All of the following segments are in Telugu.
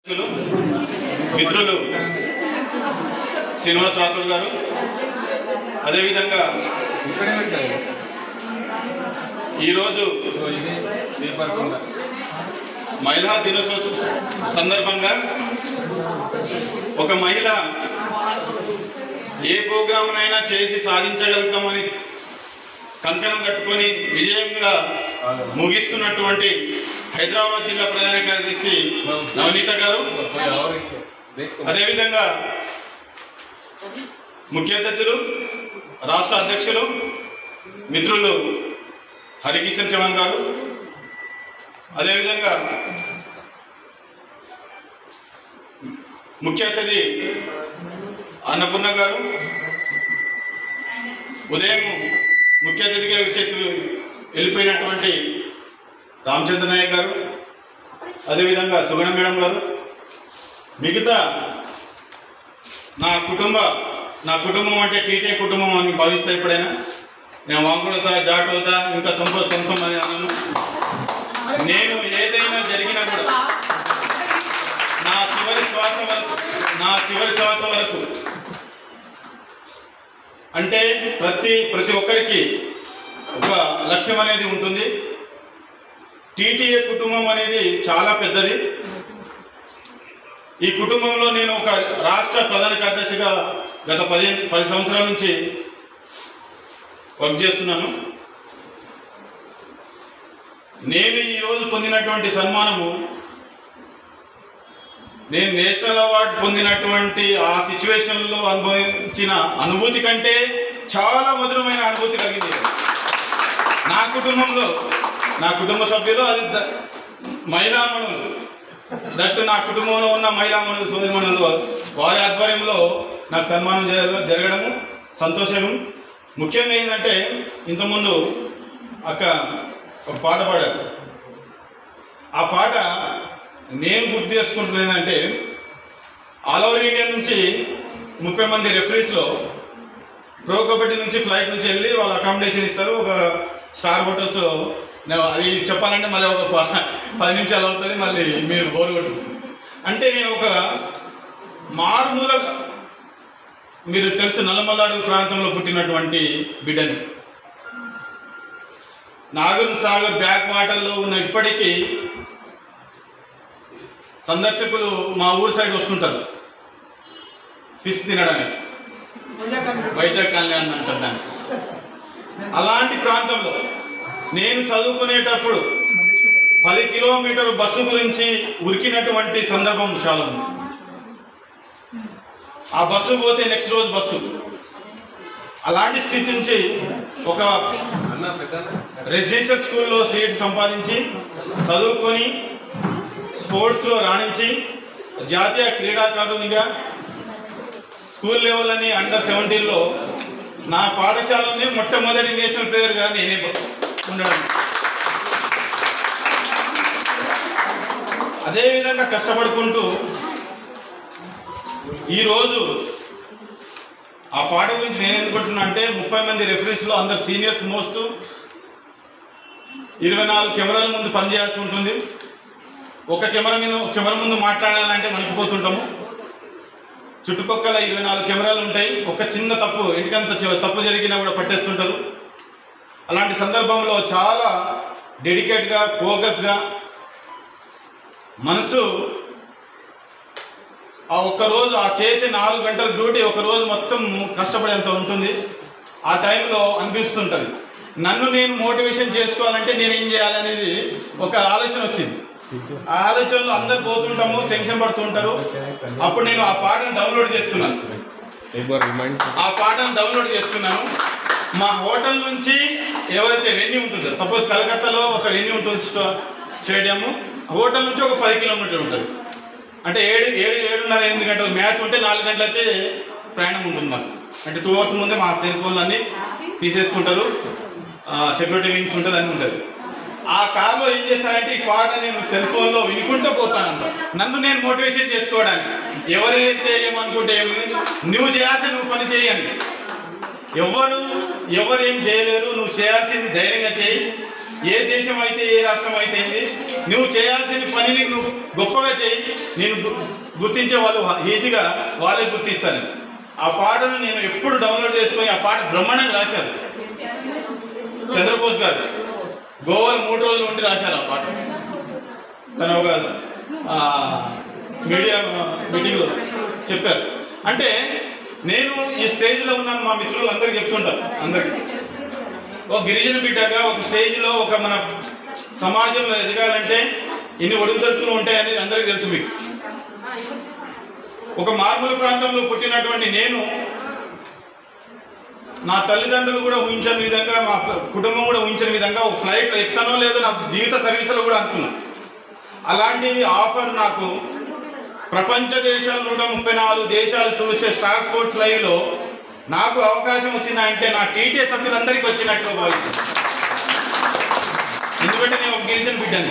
మిత్రులు శ్రీనివాస్ రాథోడ్ గారు అదేవిధంగా ఇక్కడే పెట్టారు ఈరోజు ఇదిగో ఇది పేపర్ కింద మహిళా దినోత్సవ సందర్భంగా ఒక మహిళ ఏ ప్రోగ్రామ్నైనా చేసి సాధించగలుగుతామని కంకణం కట్టుకొని విజయంగా ముగిస్తున్నటువంటి హైదరాబాద్ జిల్లా ప్రధాన కార్యదర్శి నవనీత గారు कोई और ही है। देख तुम అదేవిధంగా ముఖ్య అతిథులు రాష్ట్ర అధ్యక్షులు మిత్రులు హరికిషన్ చౌహాన్ గారు అదేవిధంగా ముఖ్య అతిథి అన్నపూర్ణ గారు ఉదయం ముఖ్య అతిథిగా వచ్చేసి వెళ్ళిపోయినటువంటి రామచంద్ర నాయక్ గారు అదేవిధంగా సుగణ మేడం గారు మిగతా నా కుటుంబ నా కుటుంబం అంటే టీటే కుటుంబం అని భావిస్తా ఎప్పుడైనా నేను వాంకుడతా జాటవుతా ఇంకా సంపద సంసం అని అన్నాను నేను ఏదైనా జరిగినా కూడా నా చివరి శ్వాస వరకు నా చివరి శ్వాస వరకు అంటే ప్రతి ప్రతి ఒక్కరికి ఒక లక్ష్యం అనేది ఉంటుంది టీటీఏ కుటుంబం అనేది చాలా పెద్దది ఈ కుటుంబంలో నేను ఒక రాష్ట్ర ప్రధాన కార్యదర్శిగా గత పదిహేను పది సంవత్సరాల నుంచి వర్క్ చేస్తున్నాను నేను ఈరోజు పొందినటువంటి సన్మానము నేను నేషనల్ అవార్డు పొందినటువంటి ఆ సిచ్యువేషన్లో అనుభవించిన అనుభూతి కంటే చాలా మధురమైన అనుభూతి కలిగింది నా కుటుంబంలో నా కుటుంబ సభ్యులు అది ద- మహిళామణులు దట్టు నా కుటుంబంలో ఉన్న మహిళామణులు సోదరిమణులు వారి ఆధ్వర్యంలో నాకు సన్మానం జరగ జరగడము సంతోషం ముఖ్యంగా ఏంటంటే ఇంతకుముందు అక్క ఒక పాట పాడారు ఆ పాట నేను గుర్తు చేసుకుంటున్నది ఏంటంటే ఆల్ ఓవర్ ఇండియా నుంచి ముప్పై మంది రెఫరీస్లో ప్రో కబడ్డీ నుంచి ఫ్లైట్ నుంచి వెళ్ళి వాళ్ళు అకామిడేషన్ ఇస్తారు ఒక స్టార్ హోటల్స్ నేను అది చెప్పాలంటే మళ్ళీ ఒక ప- పది నిమిషాలు అవుతుంది మళ్ళీ మీరు బోరు కొట్టుతుంది అంటే నేను ఒక మారుమూల మీరు తెలుసు నల్లమల్లాడు ప్రాంతంలో పుట్టినటువంటి బిడ్డని నాగర్ సాగర్ బ్యాక్ వాటర్లో ఉన్న ఇప్పటికీ సందర్శకులు మా ఊరు సైడ్ వస్తుంటారు ఫిష్ తినడానికి వైజాగ్ కళ్యాణ్ అంటారు దాన్ని అలాంటి ప్రాంతంలో నేను చదువుకునేటప్పుడు పది కిలోమీటర్ బస్సు గురించి ఉరికినటువంటి సందర్భం చాలా ఉంది ఆ బస్సు పోతే నెక్స్ట్ రోజు బస్సు అలాంటి స్థితి నుంచి ఒక అన్న పెద్ద రెసిడెన్షియల్ స్కూల్లో సీట్ సంపాదించి చదువుకొని స్పోర్ట్స్లో రాణించి జాతీయ క్రీడాకారునిగా స్కూల్ లెవెల్ అని అండర్ సెవెంటీన్లో నా పాఠశాలని మొట్టమొదటి నేషనల్ ప్లేయర్గా నేనే ఉండడం అదేవిధంగా కష్టపడుకుంటూ ఈరోజు ఆ పాట గురించి నేను ఎందుకుంటున్నా అంటే ముప్పై మంది రెఫరీస్లో అందరు సీనియర్స్ మోస్ట్ ఇరవై నాలుగు కెమెరాల ముందు పనిచేయాల్సి ఉంటుంది ఒక కెమెరా మీద కెమెరా ముందు మాట్లాడాలంటే వణికిపోతుంటాము చుట్టుపక్కల ఇరవై నాలుగు కెమెరాలు ఉంటాయి ఒక చిన్న తప్పు ఇంటికంత చి- తప్పు జరిగినా కూడా పట్టేస్తుంటారు అలాంటి సందర్భంలో చాలా డెడికేట్గా ఫోకస్గా మనసు ఆ ఒక్క రోజు ఆ చేసే నాలుగు గంటల డ్యూటీ ఒక రోజు మొత్తం కష్టపడేంత ఉంటుంది ఆ టైంలో అనిపిస్తుంటుంది నన్ను నేను మోటివేషన్ చేసుకోవాలంటే నేను ఏం చేయాలనేది ఒక ఆలోచన వచ్చింది ఆ ఆలోచనలో అందరు పోతుంటాము టెన్షన్ పడుతుంటారు అప్పుడు నేను ఆ పాటను డౌన్లోడ్ చేసుకున్నాను एक बार रिमाइंड ఆ పాటను డౌన్లోడ్ చేసుకున్నాను మా హోటల్ నుంచి ఎవరైతే వెన్యూ ఉంటుందో సపోజ్ కలకత్తాలో ఒక వెన్యూ ఉంటుంది స్టో- స్టేడియం హోటల్ నుంచి ఒక పది కిలోమీటర్ ఉంటుంది అంటే ఏడు ఏడు ఏడున్నర ఎనిమిది గంటలు మ్యాచ్ ఉంటే నాలుగు గంటలైతే ప్రయాణం ఉంటుంది మాకు అంటే టూ అవర్స్ ముందే మా సెల్ ఫోన్లు అన్నీ తీసేసుకుంటారు సెక్యూరిటీ వింగ్స్ ఉంటుంది అన్నీ ఉంటుంది ఆ కార్లో ఏం చేస్తారంటే ఈ పాట నేను సెల్ ఫోన్లో వినుకుంటూ పోతానంట నన్ను నేను మోటివేషన్ చేసుకోవడానికి ఎవరైతే ఏమనుకుంటే ఏమి నువ్వు చేయాల్సిన నువ్వు పని చేయండి ఎవరు ఎవరు ఏం చేయలేరు నువ్వు చేయాల్సింది ధైర్యంగా చేయి ఏ దేశం అయితే ఏ రాష్ట్రం అయితే ఏంది నువ్వు చేయాల్సిన పనిని నువ్వు గొప్పగా చేయి నేను గు- గుర్తించే వాళ్ళు ఈజీగా వాళ్ళే గుర్తిస్తారు ఆ పాటను నేను ఎప్పుడు డౌన్లోడ్ చేసుకొని ఆ పాట బ్రహ్మాండంగా రాశారు చంద్రబోస్ గారు గోవాలో మూడు రోజులు ఉండి రాశారు ఆ పాట తన ఒక ఆ, మీడియా మీటింగ్లో చెప్పారు అంటే నేను ఈ స్టేజ్లో ఉన్నాను మా మిత్రులు అందరికీ చెప్తుంటారు అందరికీ ఒక గిరిజన బిడ్డగా ఒక స్టేజ్లో ఒక మన సమాజంలో ఎదగాలంటే ఎన్ని ఒడుగుదొడుకులు ఉంటాయని అందరికీ తెలుసు మీకు ఒక మారుమూల ప్రాంతంలో పుట్టినటువంటి నేను నా తల్లిదండ్రులు కూడా ఊహించని విధంగా మా కుటుంబం కూడా ఊహించని విధంగా ఒక ఫ్లైట్లో ఎక్కనో లేదో నా జీవిత సర్వీసులో కూడా అనుకున్నా అలాంటి ఆఫర్ నాకు ప్రపంచ దేశాలు నూట ముప్పై నాలుగు దేశాలు చూసే స్టార్ స్పోర్ట్స్ లైవ్లో నాకు అవకాశం వచ్చిందంటే నా టీటీఏ సభ్యులందరికీ వచ్చినట్లు భావిస్తాను ఎందుకంటే నేను ఒక గిరిజన బిడ్డని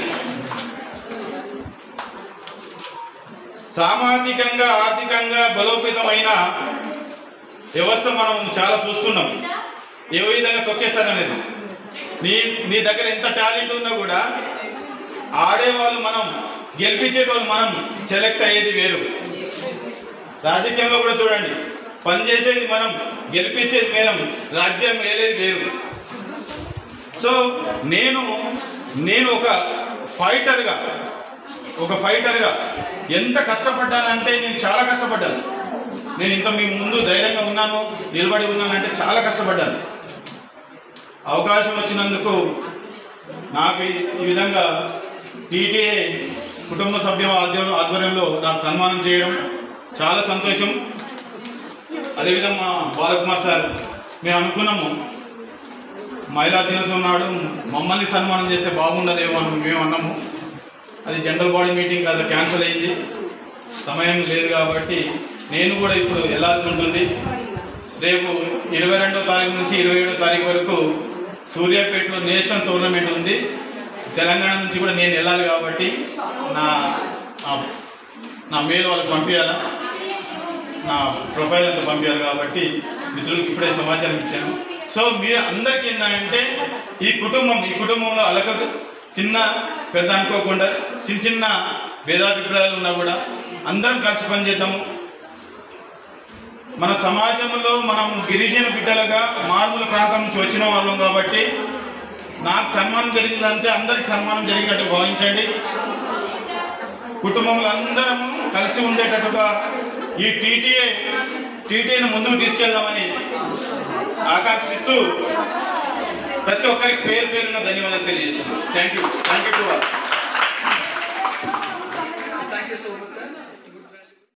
సామాజికంగా ఆర్థికంగా బలోపేతమైన వ్యవస్థ మనం చాలా చూస్తున్నాం ఏ విధంగా తొక్కేస్తారనేది నీ నీ దగ్గర ఎంత టాలెంట్ ఉన్నా కూడా ఆడేవాళ్ళు మనం గెలిపించేటోళ్ళు మనం సెలెక్ట్ అయ్యేది వేరు రాజకీయంలో కూడా చూడండి పనిచేసేది మనం గెలిపించేది మనం రాజ్యం వేరేది వేరు సో నేను నేను ఒక ఫైటర్గా ఒక ఫైటర్గా ఎంత కష్టపడ్డానంటే నేను చాలా కష్టపడ్డాను నేను ఇంత మీ ముందు ధైర్యంగా ఉన్నాను నిలబడి ఉన్నానంటే చాలా కష్టపడ్డాను అవకాశం వచ్చినందుకు నాకు ఈ- ఈ విధంగా టీటీఏ కుటుంబ సభ్యుల ఆధ్వర్యం ఆధ్వర్యంలో నాకు సన్మానం చేయడం చాలా సంతోషం అదేవిధంగా మా బాలకుమార్ సార్ మేము అనుకున్నాము మహిళా దినోత్సవం నాడు మమ్మల్ని సన్మానం చేస్తే బాగుండదేమో అని మేము అన్నాము అది జనరల్ బాడీ మీటింగ్ కదా క్యాన్సిల్ అయింది సమయం లేదు కాబట్టి నేను కూడా ఇప్పుడు వెళ్ళాల్సి ఉంటుంది రేపు ఇరవై రెండో తారీఖు నుంచి ఇరవై ఏడో తారీఖు వరకు సూర్యాపేటలో నేషనల్ టోర్నమెంట్ ఉంది తెలంగాణ నుంచి కూడా నేను వెళ్ళాలి కాబట్టి నా నా- నా మెయిల్ వాళ్ళకి పంపించాలా నా ప్రొఫైల్ అంతా పంపించాలి కాబట్టి మిత్రులకు ఇప్పుడే సమాచారం ఇచ్చాను సో మీరు అందరికీ ఏంటంటే ఈ కుటుంబం ఈ కుటుంబంలో అలకదు చిన్న పెద్ద అనుకోకుండా చిన్న చిన్న భేదాభిప్రాయాలు ఉన్నా కూడా అందరం కలిసి పనిచేద్దాము మన సమాజంలో మనం గిరిజన బిడ్డలుగా మారుమూల ప్రాంతం నుంచి వచ్చిన వాళ్ళం కాబట్టి నాకు సన్మానం జరిగిందంటే అందరికి సన్మానం జరిగినట్టు భావించండి కుటుంబంలో అందరం కలిసి ఉండేటట్టుగా ఈ టీటీఏ టీటీఏని ముందుకు తీసుకెళ్దామని ఆకాంక్షిస్తూ ప్రతి ఒక్కరికి పేరు పేరున ధన్యవాదాలు తెలియజేస్తున్నాను thank you thank you to all